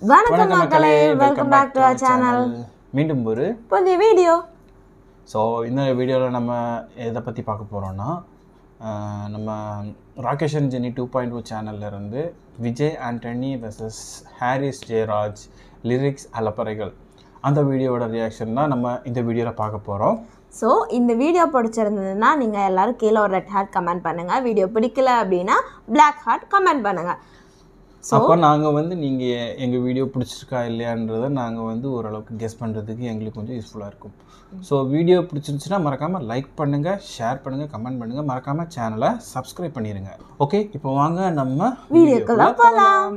வணக்கம் மக்களே welcome back to our channel மீண்டும் ஒரு புதிய வீடியோ ஸோ இந்த வீடியோவில் நம்ம எதை பற்றி பார்க்க போகிறோன்னா நம்ம Rakesh and Jeni two point two சேனல்லேருந்து விஜய் ஆண்டனி வெர்சஸ் ஹாரிஸ் ஜெயராஜ் லிரிக்ஸ் அலப்பறைகள் அந்த வீடியோவோட ரியாக்ஷன் தான் நம்ம இந்த வீடியோவில் பார்க்க போகிறோம் ஸோ இந்த வீடியோ பிடிச்சிருந்ததுன்னா நீங்கள் எல்லாரும் கீழே ஒரு ரெட் ஹார்ட் கமெண்ட் பண்ணுங்கள் வீடியோ பிடிக்கல அப்படின்னா Black ஹார்ட் கமெண்ட் பண்ணுங்கள் ஸோ அப்போ நாங்கள் வந்து நீங்கள் எங்கள் வீடியோ பிடிச்சிருக்கா இல்லையான்றதை நாங்கள் வந்து ஓரளவுக்கு கெஸ் பண்ணுறதுக்கு எங்களுக்கு கொஞ்சம் யூஸ்ஃபுல்லாக இருக்கும் ஸோ வீடியோ பிடிச்சிருந்துச்சுன்னா மறக்காமல் லைக் பண்ணுங்கள் ஷேர் பண்ணுங்கள் கமெண்ட் பண்ணுங்கள் மறக்காமல் சேனலை சப்ஸ்கிரைப் பண்ணிடுங்க ஓகே இப்போ வாங்க நம்ம வீடியோக்குள்ள போகலாம்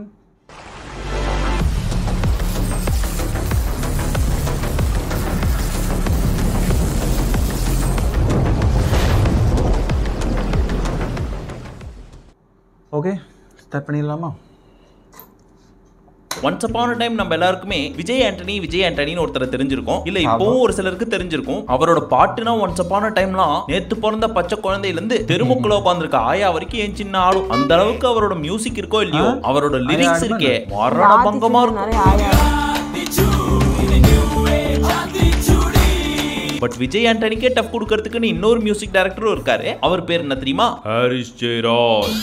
ஓகே ஸ்டார்ட் பண்ணிடலாமா ஒன்ஸ் அப்பான டைம் நம்ம எல்லாருக்குமே விஜய் ஆண்டனி விஜய் ஆண்டனின்னு ஒருத்தரை தெரிஞ்சிருக்கும் இல்ல இப்பவும் ஒரு சிலருக்கு தெரிஞ்சிருக்கும் அவரோட பாட்டுனா ஒன்ஸ் அப்பான டைம்லாம் நேத்து பிறந்த பச்சை குழந்தையில இருந்து தெருமுக்குள்ள உட்காந்துருக்க ஆயா வரைக்கும் என் சின்ன ஆளும் அந்த அளவுக்கு அவரோட மியூசிக் இருக்கோ இல்லையோ அவரோட லிரிக்ஸ் இருக்கே மரண பங்கமா இருக்கும் நிறைய ஆயா பட் விஜய் ஆண்டனிக்கே டஃப் கொடுக்கறதுக்குன்னு இன்னொரு மியூசிக் டைரக்டரும் இருக்காரு அவர் பேர் என்ன தெரியுமா ஹாரிஸ் ஜெயராஜ்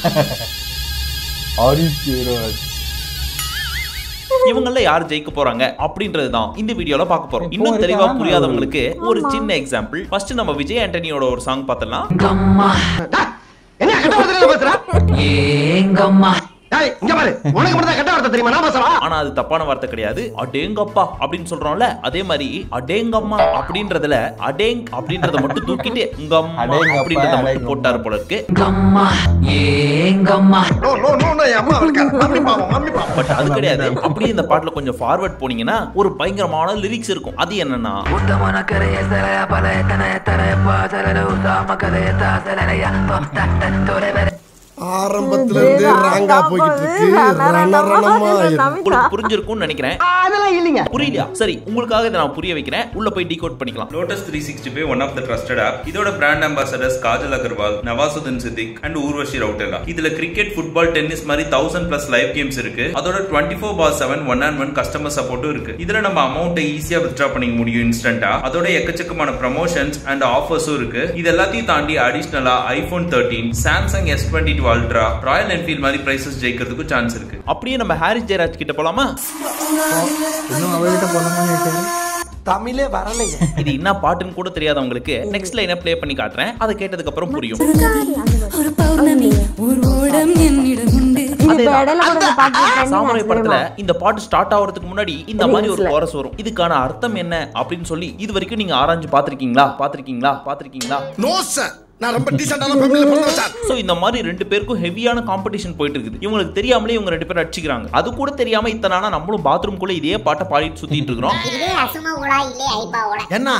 இவங்கள யார் ஜெயிக்க போறாங்க அப்படின்றது தான் இந்த வீடியோல பார்க்க போறோம் இன்னும் தெளிவா புரியாதவங்களுக்கு ஒரு சின்ன எக்ஸாம்பிள் ஃபர்ஸ்ட் நம்ம விஜய் ஆண்டனியோட ஒரு சாங் பார்த்தலாம் என்ன கெட்ட வார்த்தை பேசுற ஏங்கம்மா டேய் இங்க பாரு உனக்கு மட்டும் தான் கெட்ட வார்த்தை தெரியுமா நான் பேசலாம் ஆனா அது தப்பான வார்த்தை கிடையாது அடேங்கப்பா அப்படின்னு சொல்றோம்ல அதே மாதிரி அடேங்கம்மா அப்படின்றதுல அடேங் அப்படின்றத மட்டும் தூக்கிட்டு உங்கம்மா அடேங்கப்பா, அப்படின்றத மட்டும் அடேங்கப்பா. போட்டாரு போல இருக்கு கம்மா ஏங்கம்மா நோ நோ நோ நோ என் அம்மா இருக்கா மம்மி பாவம் மம்மி பாவம் பட் அது கிடையாது அப்படியே இந்த பாட்டுல கொஞ்சம் ஃபார்வர்ட் போனீங்கன்னா ஒரு பயங்கரமான லிரிக்ஸ் இருக்கும் அது என்னன்னா உத்தமன கரைய சரைய பல தன தரைய பாசல உசாம கரைய தாசலையா தொலைவர ஆரம்பத்துல இருந்தே ராங்கா போய்கிட்டு இருக்கு ரணரணமா இருக்கு. உங்களுக்கு புரிஞ்சிருக்கும்னு நினைக்கிறேன் அதெல்லாம் இல்லைங்க புரியலையா சரி உங்களுக்காக இதை நான் புரிய வைக்கிறேன் உள்ள போய் டீகோட் பண்ணிக்கலாம் Lotus three sixty five one of the trusted app இதோட brand ambassadors Kajal Aggarwal Nawazuddin Siddiqui and Urvashi Rautela இதுல கிரிக்கெட் ஃபுட்பால் டென்னிஸ் மாதிரி தௌசண்ட் பிளஸ் லைவ் கேம்ஸ் இருக்கு அதோட twenty four bar seven one and one customer சப்போர்ட்டும் இருக்கு இதுல நம்ம அமௌண்ட்டை ஈஸியா வித்ட்ரா பண்ணிக்க முடியும் இன்ஸ்டன்டா அதோட எக்கச்சக்கமான ப்ரமோஷன்ஸ் அண்ட் ஆஃபர்ஸும் இருக்கு இது எல்லாத்தையும் தாண்டி அடிஷனலா iPhone thirteen Samsung S twenty two Ultra Royal Enfield மாதிரி பிரைசஸ் ஜெயிக்கிறதுக்கும் சான்ஸ் இருக்கு அப்படியே நம்ம ஹாரிஸ் ஜெயராஜ் கிட்ட போலாமா இன்னும் அவர்கிட்ட போனோம்னு தமிழே வரலையே இது என்ன பாட்டுன்னு கூட தெரியாதவங்களுக்கு நெக்ஸ்ட் லைனை ப்ளே பண்ணி காட்டுறேன் அதை கேட்டதுக்கு அப்புறம் புரியும் ஒரு பௌர்ணமி ஒரு ஓடம் என்னிடம் உண்டு இந்த இப்ப இடையில கூட இந்த பாட்டு trending சாமுரை ஆச்சு படத்துல தெரியுமா? இந்த பாட்டு ஸ்டார்ட் ஆகிறதுக்கு முன்னாடி இந்த மாதிரி ஒரு Reelsல. கோரஸ் வரும் இதுக்கான அர்த்தம் என்ன அப்படின்னு சொல்லி இது வரைக்கும் நீங்க ஆராய்ஞ்சு பாத்திருக்கீங்களா பாத்திருக்கீங்களா பாத்திருக்கீங்களா நோ சார் நான் ரொம்ப டீசென்டான ஃபேமிலில பிறந்தவன் சார் சோ இந்த மாதிரி ரெண்டு பேருக்கும் ஹெவியான காம்படிஷன் போயிட்டு இருக்குது இவங்களுக்கு தெரியாமலே இவங்க ரெண்டு பேரும் அடிச்சுக்கிறாங்க அது கூட தெரியாம இத்தனை நாளா நம்மளும் பாத்ரூம் குள்ள இதே பாட்டை பாடிட்டு சுத்திட்டு இருக்கிறோம் இது அசும ஊடா இல்லே ஐபாவோட என்ன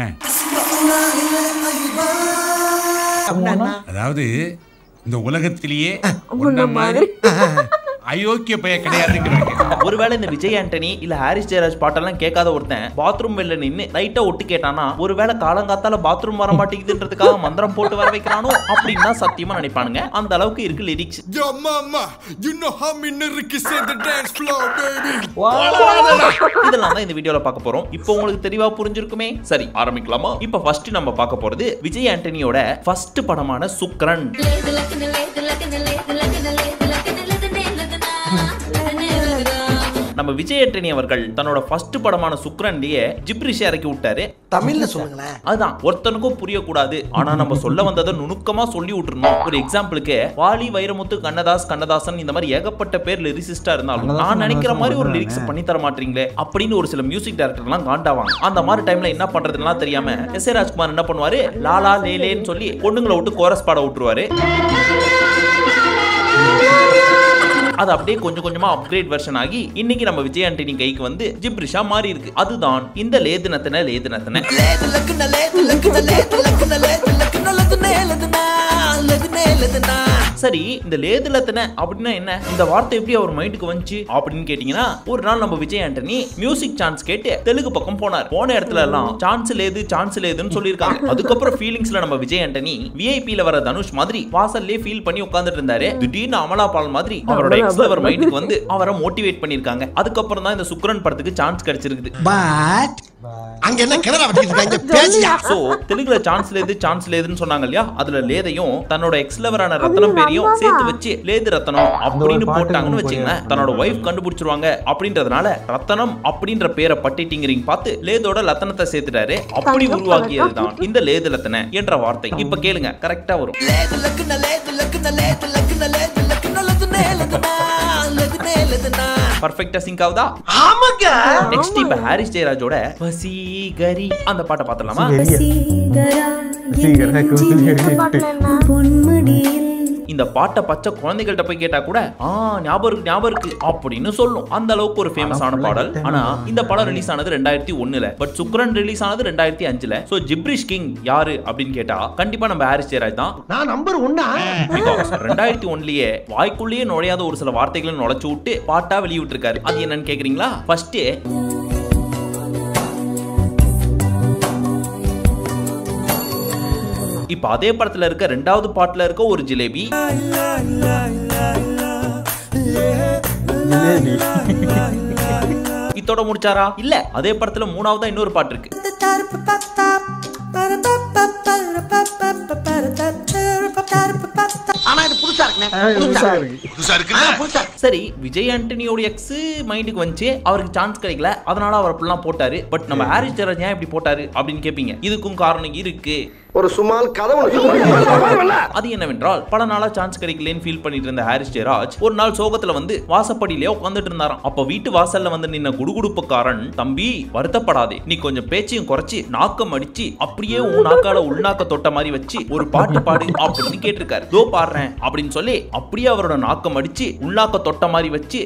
அதாவது இந்த உலகத்திலேயே உன்ன மாதிரி அயோக்கிய பைய கிடையாதுங்கிறாங்க ஒருவேளை இந்த விஜய் ஆண்டனி இல்ல ஹாரிஸ் ஜெயராஜ் பாட்டெல்லாம் கேட்காத ஒருத்தன் பாத்ரூம் வெளில நின்னு லைட்டா ஒட்டு கேட்டானா ஒருவேளை காலங்காத்தால பாத்ரூம் வர மாட்டேங்குதுன்றதுக்காக மந்திரம் போட்டு வர வைக்கிறானோ அப்படின்னா சத்தியமா நினைப்பானுங்க அந்த அளவுக்கு இருக்கு lyrics Yo mama, you know how me niggas say the dance floor, baby. இதெல்லாம் தான் இந்த வீடியோல பார்க்க போறோம் இப்போ உங்களுக்கு தெளிவா புரிஞ்சிருக்குமே சரி ஆரம்பிக்கலாமா இப்போ ஃபர்ஸ்ட் நம்ம பார்க்க போறது விஜய் ஆண்டனியோட ஃபர்ஸ்ட் படமான சுக்ரன் லேது லக்கன லேது லக்கன லேது லக்கன லேது லக்கன லதனே லதனா லதனே லதனா நம்ம விஜய் ஆண்டனி அவர்கள் தன்னோட ஃபர்ஸ்ட் படமான சுக்ரன்லயே ஜிப்ரிஷ் இறக்கி விட்டாரு தமிழ்ல சொல்லுங்களேன் அதுதான் ஒருத்தனுக்கும் புரியக்கூடாது ஆனா நம்ம சொல்ல வந்ததை நுணுக்கமா சொல்லி விட்டுருந்தோம் ஒரு எக்ஸாம்பிளுக்கு வாலி வைரமுத்து கண்ணதாஸ் கண்ணதாசன் இந்த மாதிரி ஏகப்பட்ட பேர் லிரிசிஸ்டா இருந்தாலும் கண்ணதாசன், நான் நினைக்கிற மாதிரி ஒரு கண்ணதாசன் லிரிக்ஸ் பண்ணி தர மாட்டீங்களே அப்படின்னு ஒரு சில மியூசிக் டைரக்டர்லாம் காண்டாவாங்க அந்த மாதிரி டைம்ல என்ன பண்றதுலாம் தெரியாம எஸ் ஏ ராஜ்குமார் என்ன பண்ணுவாரு லாலா லேலேன்னு சொல்லி பொண்ணுங்களை விட்டு கோரஸ் பாட விட்டுருவாரு அது அப்படியே கொஞ்சம் கொஞ்சமா அப்கிரேட் வெர்ஷன் ஆகி இன்னைக்கு நம்ம விஜய் ஆண்டனி கைக்கு வந்து ஜிப்ரிஷா மாறி இருக்கு அதுதான் இந்த லேதுனத்தன லேதுனத்தன சரி இந்த லேது லத்தன அப்படின்னா என்ன இந்த வார்த்தை எப்படி அவர் மைண்டுக்கு வந்துச்சு அப்படின்னு கேட்டீங்கன்னா ஒரு நாள் நம்ம விஜய் ஆண்டனி மியூசிக் சான்ஸ் கேட்டு தெலுங்கு பக்கம் போனார் போன இடத்துல எல்லாம் சான்ஸ் லேது சான்ஸ் லேதுன்னு சொல்லியிருக்காங்க அதுக்கப்புறம் ஃபீலிங்ஸ்ல நம்ம விஜய் ஆண்டனி விஐபில வர தனுஷ் மாதிரி வாசல்லே ஃபீல் பண்ணி உட்கார்ந்துட்டு இருந்தாரு திடீர்னு அமலா பால் மாதிரி அவரோட எக்ஸ் அவர் மைண்டுக்கு வந்து அவரை மோட்டிவேட் பண்ணிருக்காங்க அதுக்கப்புறம் தான் இந்த சுக்ரன் படத்துக்கு சான்ஸ் கிடைச்சிருக்குது பட் அங்க என்ன கிணறா வச்சுக்கிட்டு இருக்காங்க பேசியா சோ தெலுங்குல சான்ஸ் லேது சான்ஸ் லேதுன்னு சொன்னாங்க இல்லையா அதுல லேதையும் தன்னோட எக்ஸ் லவரான ரத்தனம் பேரையும் சேர்த்து வச்சு லேது ரத்தனம் அப்படின்னு பாட்டு போட்டாங்கன்னு நமக்கு வச்சுங்களேன் தன்னோட ஒய்ஃப் கண்டுபிடிச்சிருவாங்க அப்படின்றதுனால ரத்தனம் அப்படின்ற பேரை பட்டிட்டிங்கிறீங்க பார்த்து லேதோட லத்தனத்தை சேர்த்துட்டாரு அப்படி உருவாக்கியது தான் இந்த லேது லத்தன என்ற வார்த்தை இப்ப கேளுங்க கரெக்டா வரும் பர்ஃபெக்ட்டா சிங்க் ஆகுதா ஆமாங்க நெக்ஸ்ட் இப்ப ஹாரிஸ் ஜெயராஜோட வசீகரி அந்த பாட்டை பார்த்தலாமா இந்த பாட்டை பச்சை குழந்தைகள்ட்ட போய் கேட்டா கூட ஆ ஞாபகம் இருக்கு ஞாபகம் இருக்கு அப்படின்னு சொல்லும் அந்த அளவுக்கு ஒரு ஃபேமஸான பாடல் ஆனா இந்த படம் ரிலீஸ் ஆனது ரெண்டாயிரத்தி ஒண்ணுல பட் சுக்ரன் ரிலீஸ் ஆனது ரெண்டாயிரத்தி அஞ்சுல சோ ஜிப்ரிஷ் கிங் யாரு அப்படின்னு கேட்டா கண்டிப்பா நம்ம ஹாரிஸ் ஜெயராஜ் தான் நான் நம்பர் ஒன்னா பிகாஸ் ரெண்டாயிரத்தி ஒன்லயே வாய்க்குள்ளேயே நுழையாத ஒரு சில வார்த்தைகளை நுழைச்சு விட்டு பாட்டா வெளியிட்டிருக்காரு அது என்னன்னு கேக்குறீங்களா ஃபர்ஸ்ட் இப்ப அதே படத்துல இருக்க ரெண்டாவது பாட்டுல இருக்க ஒரு ஜிலேபி இத்தோட முடிச்சாரா இல்ல அதே படத்துல மூணாவதா இன்னொரு பாட்டு இருக்கு ஆனா இது புதுசா இருக்குண்ணே புதுசா புதுசா இருக்கு ஆ, புதுசா இருக்கு. சரி விஜய் ஆண்டனியோட எக்ஸ் மைண்டுக்கு வந்துச்சு அவருக்கு சான்ஸ் கிடைக்கல அதனால அவர் அப்படிலாம் போட்டாரு பட் நம்ம ஹாரிஸ் ஜெயராஜ் ஏன் இப்படி போட்டாரு அப்படின்னு கேட்பீங்க இதுக்கும் காரணம் இருக்கு ஒரு சுமால் கதை ஒண்ணு சொல்லுவாங்க அது என்னவென்றால் பல நாளா சான்ஸ் கிடைக்கலன்னு ஃபீல் பண்ணிட்டு இருந்த ஹாரிஸ் ஜெயராஜ் ஒரு நாள் சோகத்துல வந்து வாசப்படியிலே உட்காந்துட்டு இருந்தாராம் அப்ப வீட்டு வாசல்ல வந்து நின்ன குடுகுடுப்புக்காரன் தம்பி வருத்தப்படாதே நீ கொஞ்சம் பேச்சையும் குறைச்சு நாக்கம் அடிச்சு அப்படியே உன் நாக்கால உள்நாக்க தொட்ட மாதிரி வச்சு ஒரு பாட்டு பாடு அப்படின்னு கேட்டிருக்காரு தோ பாடுறேன் அப்படின்னு சொல்லி அப்படியே அவரோட நாக்கம் அடிச்சு உள்நாக்க தொட்ட மாதிரி வச்சு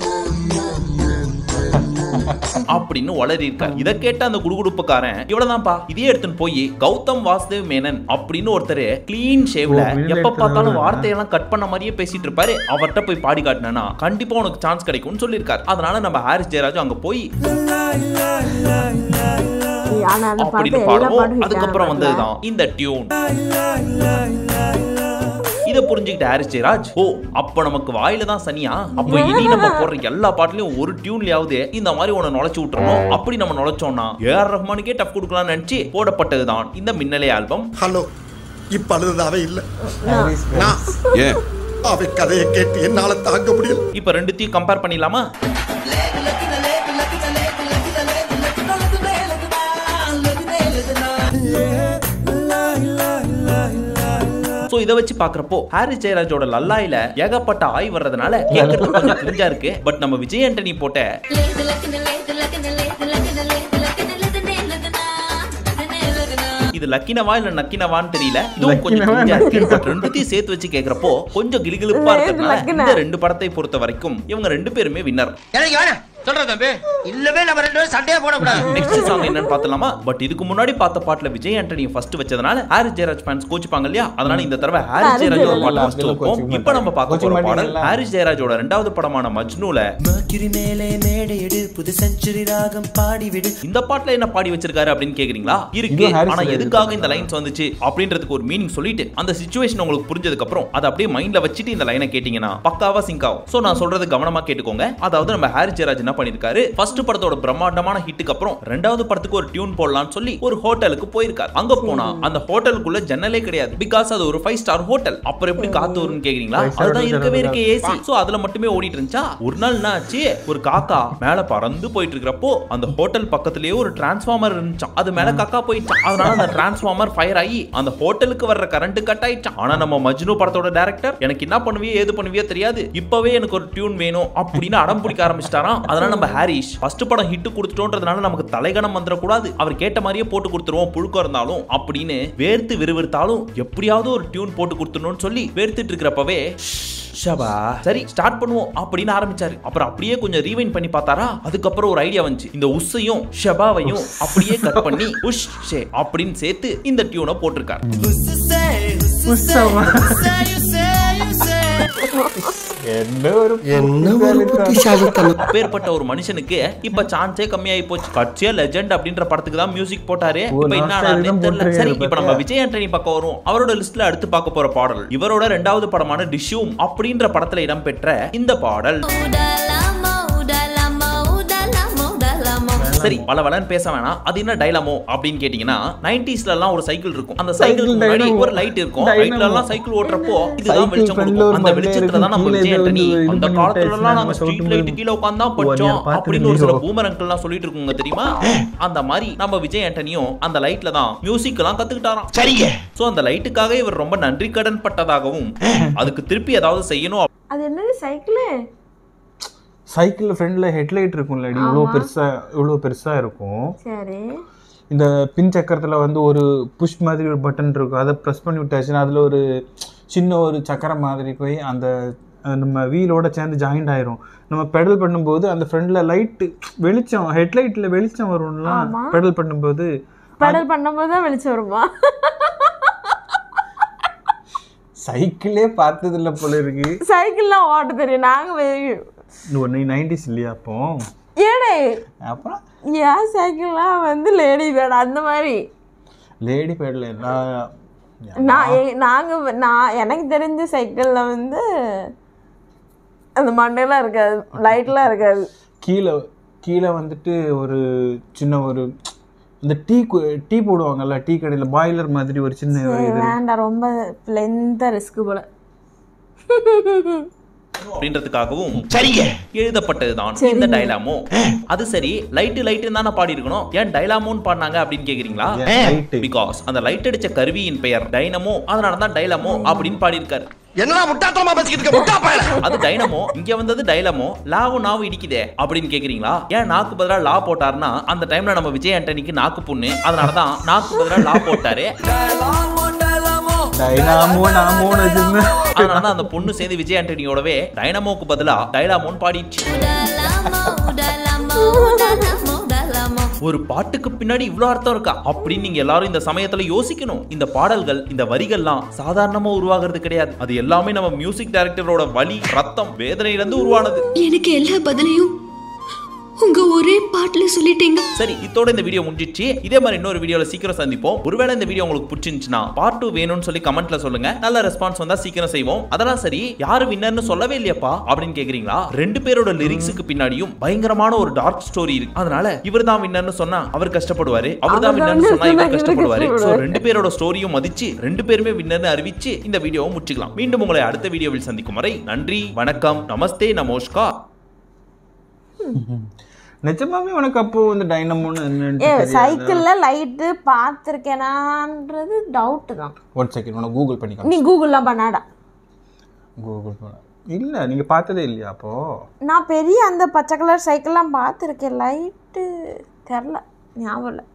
அப்படின்னு வளரி இருக்கார் இதை கேட்ட அந்த குடுகுடுப்புக்காரன் இவ்வளவுதான்ப்பா இதே எடுத்துன்னு போய் கௌதம் வாசுதேவ் மேனன் அப்படின்னு ஒருத்தர் கிளீன் ஷேவ்ல எப்ப பார்த்தாலும் வார்த்தையெல்லாம் கட் பண்ண மாதிரியே பேசிட்டு இருப்பாரு அவர்கிட்ட போய் பாடி காட்டினா கண்டிப்பா உனக்கு சான்ஸ் கிடைக்கும்னு சொல்லியிருக்காரு அதனால நம்ம ஹாரிஸ் ஜெயராஜ் அங்க போய் ஆனா அந்த பாட்டு அப்படின்னு எல்லா பாடுவோம் பாட்டும் hit அதுக்கப்புறம் ஆன வந்ததுதான் இந்த டியூன் இதை புரிஞ்சுக்கிட்ட ஹாரிஸ் ஜெயராஜ் ஓ அப்ப நமக்கு வாயில தான் சனியா அப்ப இனி நம்ம போடுற எல்லா பாட்டுலயும் ஒரு டியூன்லயாவது இந்த மாதிரி உன நுழைச்சு விட்டுறணும் அப்படி நம்ம நுழைச்சோம்னா ஏஆர் ரஹ்மானுக்கே டஃப் கொடுக்கலாம்னு நினைச்சு போடப்பட்டதுதான் இந்த மின்னலே ஆல்பம் ஹலோ இப்ப அழுது அவ இல்ல நான் ஏன் அவ கதையை கேட்டு என்னால தாங்க முடியல இப்ப ரெண்டுத்தையும் கம்பேர் பண்ணிடலாமா சோ இத வச்சு பாக்குறப்போ ஹாரிஸ் ஜெயராஜோட லல்லாயில ஏகப்பட்ட ஆய் வர்றதுனால கேட்கறதுக்கு கொஞ்சம் கிரிஞ்சா இருக்கு பட் நம்ம விஜய் ஆண்டனி போட்ட லேது லக்கின லேது லக்கின லேது லக்கின லேது லக்கின லதுனே லதுனா லதுனே லதுனா இது லக்கினவா இல்ல நக்கினவான்னு தெரியல இதுவும் கொஞ்சம் கிரிஞ்சா இருக்கு பட் ரெண்டுத்தையும் சேர்த்து வச்சு கேக்குறப்போ கொஞ்சம் கிளிகிளிப்பா இருக்கிறதுனால லக்கின. இந்த ரெண்டு படத்தை பொறுத்த வரைக்கும் இவங்க ரெண்டு பேருமே வின்னர் எனக்கு வேணாம் சொல்ற தம்பி இல்லவே நம்ம ரெண்டு பேரும் சண்டையே போடக்கூடாது நெக்ஸ்ட் சாங் என்னன்னு பார்த்தலாமா பட் இதுக்கு முன்னாடி பார்த்த பாட்டுல விஜய் ஆண்டனி ஃபர்ஸ்ட் வச்சதுனால ஹாரிஸ் ஜெயராஜ் ஃபேன்ஸ் கோச்சுப்பாங்க இல்லையா அதனால இந்த தடவை ஹாரிஸ் ஹாரிஸ் ஜெயராஜோட ஜெயராஜ் பாட்டு ஃபர்ஸ்ட் வைப்போம் கோச்சிக்க இப்போ நம்ம பார்க்க போற கோச்சிக்க பாடல் மாட்டீங்களா? ஹாரிஸ் ஜெயராஜோட ரெண்டாவது படமான மஜ்னுல மர்க்குரி மேலே மேடையிடு புது செஞ்சுரி ராகம் பாடிவிடு இந்த பாட்டுல என்ன பாடி வச்சிருக்காரு அப்படின்னு கேக்குறீங்களா இருக்கு இதுவும் ஹாரிஸ் ஆனா ஜெயராஜ் எதுக்காக இந்த லைன்ஸ் வந்துச்சு அப்படின்றதுக்கு ஒரு மீனிங் சொல்லிட்டு அந்த சுச்சுவேஷன் உங்களுக்கு புரிஞ்சதுக்கு அப்புறம் அதை அப்படியே மைண்ட்ல வச்சுட்டு இந்த லைனை கேட்டீங்கன்னா பக்காவா சிங்க் ஆகும் சோ நான் சொல்றது கவனமா கேட்டுக்கோங்க அதாவது நம்ம ஹாரிஸ் ஜெயராஜ் என்ன பண்ணிருக்காரு ஃபர்ஸ்ட் படத்தோட பிரம்மாண்டமான ஹிட்டுக்கு அப்புறம் ரெண்டாவது படத்துக்கு ஒரு டியூன் போடலாம்னு சொல்லி ஒரு ஹோட்டலுக்கு போயிருக்காரு அங்க போனா அந்த ஹோட்டலுக்குள்ள ஜன்னலே கிடையாது பிகாஸ் அது ஒரு ஃபைவ் ஸ்டார் ஹோட்டல் அப்புறம் எப்படி காத்து வரும்னு கேக்குறீங்களா Five star அதுதான் hotel இருக்கவே தான். இருக்க ஏசி சோ அதுல மட்டுமே ஓடிட்டு இருந்துச்சா ஒரு நாள் என்ன ஆச்சு ஒரு காக்கா மேல பறந்து போயிட்டு இருக்கிறப்போ அந்த ஹோட்டல் பக்கத்துலயே ஒரு டிரான்ஸ்ஃபார்மர் இருந்துச்சாம் அது மேல காக்கா போயிடுச்சாம் அதனால அந்த டிரான்ஸ்ஃபார்மர் ஃபயர் ஆகி அந்த ஹோட்டலுக்கு வர்ற கரண்ட் கட் ஆயிடுச்சாம் ஆனா நம்ம மஜ்னு படத்தோட டைரக்டர் எனக்கு என்ன பண்ணுவியோ ஏது பண்ணுவியோ தெரியாது இப்பவே எனக்கு ஒரு டியூன் வேணும் அப்படின்னு அடம் பிடிக்க ஆரம்பிச்சிட்டாராம் அதனால நம்ம ஹாரிஷ் ஃபர்ஸ்ட் படம் ஹிட் கொடுத்துட்டோன்றதுனால நமக்கு தலைகணம் வந்துடக்கூடாது அவர் கேட்ட மாதிரியே போட்டு கொடுத்துருவோம் புழுக்கம் இருந்தாலும் அப்படின்னு வேர்த்து விறுவிறுத்தாலும் எப்படியாவது ஒரு டியூன் போட்டு கொடுத்துடணும்னு சொல்லி வேர்த்துட்டு இருக்கிறப்பவே ஷபா சரி ஸ்டார்ட் பண்ணுவோம் அப்படின்னு ஆரம்பிச்சாரு அப்புறம் அப்படியே கொஞ்சம் ரீவைண்ட் பண்ணி பார்த்தாரா அதுக்கப்புறம் ஒரு ஐடியா வந்துச்சு இந்த உஸ்ஸையும் ஷபாவையும் அப்படியே கட் பண்ணி உஷ் ஷே அப்படின்னு சேர்த்து இந்த டியூனை போட்டிருக்காரு என்ன ஒரு என்ன ஒரு புத்திசாலித்தனம் அப்பேற்பட்ட ஒரு மனுஷனுக்கு இப்ப சான்ஸே கம்மியாயி போச்சு கட்சியா லெஜெண்ட் அப்படின்ற படத்துக்கு தான் மியூசிக் போட்டாரு ஓ, இப்ப last என்ன time தான் தெரியல சரி போட்டிருக்காரு இப்ப நம்ம விஜய் ஆண்டனி பக்கம் வரும் அவரோட லிஸ்ட்ல அடுத்து பார்க்க போற பாடல் இவரோட ரெண்டாவது படமான டிஷ்யூம் அப்படின்ற படத்துல இடம்பெற்ற இந்த பாடல் சரி பல வளன்னு பேச வேணாம் அது என்ன டைலாமோ அப்படின்னு கேட்டீங்கன்னா நைன்டிஸ்ல எல்லாம் ஒரு சைக்கிள் இருக்கும் அந்த சைக்கிளுக்கு முன்னாடி dynamo. ஒரு லைட் இருக்கும் Dynamo. ரைட்ல எல்லாம் சைக்கிள் ஓட்டுறப்போ இதுதான் Cycle வெளிச்சம் front ல கொடுக்கும் ஒரு அந்த மண்டை வெளிச்சத்துல தான் நம்ம இருக்கு, விஜய் கீழே ஆண்டனி இது வந்து அந்த இது காலத்துல பண்ணிட்டு எல்லாம் நாங்க நம்ம ஸ்ட்ரீட் சொல்லிட்டு லைட் கீழே உட்கார்ந்து தான் ஓ, நீ படிச்சோம் பார்த்து அப்படின்னு ஒரு சில hero. பூமர் அங்கிள்லாம் சொல்லிட்டு இருக்குங்க தெரியுமா அந்த மாதிரி நம்ம விஜய் ஆண்டனியும் அந்த லைட்ல தான் மியூசிக் எல்லாம் கத்துக்கிட்டாராம் சரிங்க சோ அந்த லைட்டுக்காக இவர் ரொம்ப நன்றி கடன் பட்டதாகவும் அதுக்கு திருப்பி ஏதாவது செய்யணும் அது என்னது சைக்கிளு சைக்கிள் ஃப்ரண்ட்ல ஹெட்லைட் இருக்கும்ல இவ்வளோ பெருசா இவ்வளோ பெருசா இருக்கும் சரி இந்த பின் சக்கரத்துல வந்து ஒரு புஷ் மாதிரி ஒரு பட்டன் இருக்கும் அதை ப்ரெஸ் பண்ணி விட்டாச்சுன்னா அதுல ஒரு சின்ன ஒரு சக்கரம் மாதிரி போய் அந்த அஹ், நம்ம வீலோட சேர்ந்து ஜாயிண்ட் ஆயிரும் நம்ம பெடல் பண்ணும்போது அந்த ஃப்ரண்ட்ல லைட் வெளிச்சம் ஹெட்லைட்ல வெளிச்சம் வரும்ல ஆமா. பெடல் பண்ணும்போது பெடல் பண்ணும்போது தான் வெளிச்சம் வருமா சைக்கிளே பார்த்தது இல்ல போல இருக்கு சைக்கிள்லாம் ஓட்ட தெரியும் நாங்க வே- ஒரு நீ நைன்டிஸ் இல்லையா அப்போ ஏடே அப்புறம் ஏன் சைக்கிள்லாம் வந்து லேடி பேட் அந்த மாதிரி லேடி பேடல் நான் நான் எ- நாங்க வ- நான் எனக்கு தெரிஞ்ச சைக்கிள்ல வந்து அந்த மண்டையெல்லாம் இருக்காது லைட்லாம் இருக்காது கீழே கீழே வந்துட்டு ஒரு சின்ன ஒரு இந்த டீ கு- டீ போடுவாங்கல்ல டீ கடையில் பாய்லர் மாதிரி ஒரு சின்ன ஒரு இது வேண்டாம் ரொம்ப லென்த்தா ரிஸ்க் போல அப்படின்றதுக்காகவும் சரிங்க எழுதப்பட்டதுதான் இந்த டைலாமோ அது சரி லைட்டு லைட்டு தானே பாடி இருக்கணும் ஏன் டைலாமோன்னு பாடினாங்க அப்படின்னு கேக்குறீங்களா லைட்டு பிகாஸ் அந்த லைட் அடிச்ச கருவியின் பெயர் டைனமோ அதனால தான் டைலாமோ அப்படின்னு பாடியிருக்காரு என்னடா முட்டாத்தனமா பேசிக்கிட்டு இருக்க முட்டா பயல அது டைனமோ இங்க வந்தது டைலமோ லாவும் நாவும் இடிக்குதே அப்படின்னு கேக்குறீங்களா ஏன் நாக்கு பதிலா லா போட்டாருன்னா அந்த டைம்ல நம்ம விஜய் ஆண்டனிக்கு நாக்கு புண்ணு அதனால தான் நாக்கு பதிலா லா போட்டாரு டைனாமோ நாமோன்னு வச்சிருந்தேன் அதனால தான் அந்த பொண்ணு சேர்ந்து விஜய் ஆண்டனியோடவே டைனமோக்கு பதிலா டைலாமோன்னு பாடிடுச்சு ஒரு பாட்டுக்கு பின்னாடி இவ்வளோ அர்த்தம் இருக்கா அப்படின்னு நீங்க எல்லாரும் இந்த சமயத்துல யோசிக்கணும் இந்த பாடல்கள் இந்த வரிகள்லாம் சாதாரணமா உருவாகிறது கிடையாது அது எல்லாமே நம்ம மியூசிக் டைரக்டரோட வலி ரத்தம் வேதனையில இருந்து உருவானது எனக்கு எல்லா பதிலையும் உங்க ஒரே பாட்டுல சொல்லிட்டீங்க சரி இதோட இந்த வீடியோ முடிஞ்சிச்சு இதே மாதிரி இன்னொரு வீடியோல சீக்கிரம் சந்திப்போம் ஒருவேளை இந்த வீடியோ உங்களுக்கு பிடிச்சிருந்துச்சுன்னா பார்ட் டூ வேணும்னு சொல்லி கமெண்ட்ல சொல்லுங்க நல்ல ரெஸ்பான்ஸ் வந்தா சீக்கிரம் செய்வோம் அதெல்லாம் சரி யாரு வின்னர்னு சொல்லவே இல்லையாப்பா அப்படின்னு கேக்குறீங்களா ரெண்டு பேரோட லிரிக்ஸுக்கு பின்னாடியும் பயங்கரமான ஒரு டார்க் ஸ்டோரி இருக்கு அதனால இவர் தான் வின்னர்னு சொன்னா அவர் கஷ்டப்படுவாரு அவர் தான் வின்னர்னு சொன்னா இவர் கஷ்டப்படுவாரு சோ ரெண்டு பேரோட ஸ்டோரியும் மதிச்சு ரெண்டு பேருமே வின்னர்னு அறிவிச்சு இந்த வீடியோவை முடிச்சுக்கலாம் மீண்டும் உங்களை அடுத்த வீடியோவில் சந்திக்கும் வரை நன்றி வணக்கம் நமஸ்தே நமஸ்கார் நிஜமாவே உனக்கு அப்போ வந்து டைனமோன்னு என்னன்னு ஏ தெரியாதா? சைக்கிள்ல லைட்டு பார்த்துருக்கேனான்றது டவுட் தான் ஒன் செகண்ட் உனக்கு கூகுள் பண்ணி நீ கூகுள்லாம் பண்ணாடா கூகுள் பண்ண இல்ல நீங்க பார்த்ததே இல்லையா அப்போ நான் பெரிய அந்த பச்சை கலர் சைக்கிள்லாம் பார்த்துருக்கேன் லைட்டு தெரில ஞாபகம் இல்லை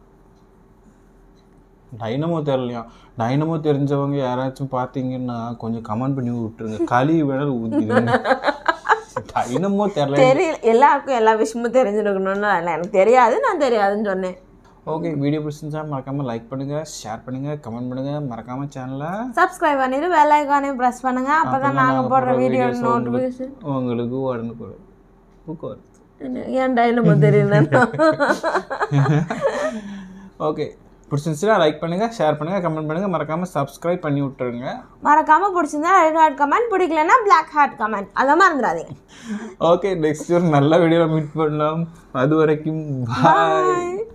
டைனமோ தெரியலையா டைனமோ தெரிஞ்சவங்க யாராச்சும் பார்த்தீங்கன்னா கொஞ்சம் கமெண்ட் பண்ணி விட்டுருங்க களி வேணாலும் டைனமோ தெரியல தெரியல எல்லாருக்கும் எல்லா விஷயமும் தெரிஞ்சிருக்கணும்னு இல்லை எனக்கு தெரியாது நான் தெரியாதுன்னு சொன்னேன் ஓகே வீடியோ பிடிச்சிருந்தா மறக்காம லைக் பண்ணுங்க ஷேர் பண்ணுங்க கமெண்ட் பண்ணுங்க மறக்காம சேனலை சப்ஸ்கிரைப் பண்ணிட்டு பெல் ஐக்கானையும் ப்ரெஸ் பண்ணுங்க அப்பதான் நாங்க போடுற வீடியோ நோட்டிஃபிகேஷன் உங்களுக்கு உடனுக்கு ஊக்கம் ஏன் டைனமோ தெரியல ஓகே பிடிச்சிருந்துச்சுன்னா லைக் பண்ணுங்க ஷேர் பண்ணுங்க கமெண்ட் பண்ணுங்க மறக்காம சப்ஸ்கிரைப் பண்ணி விட்டுருங்க மறக்காம பிடிச்சிருந்தா ரெட் ஹார்ட் கமெண்ட் பிடிக்கலன்னா பிளாக் ஹார்ட் கமெண்ட் அதை மறந்துடாதீங்க ஓகே நெக்ஸ்ட் ஒரு நல்ல வீடியோவில் மீட் பண்ணலாம் அது வரைக்கும் பாய்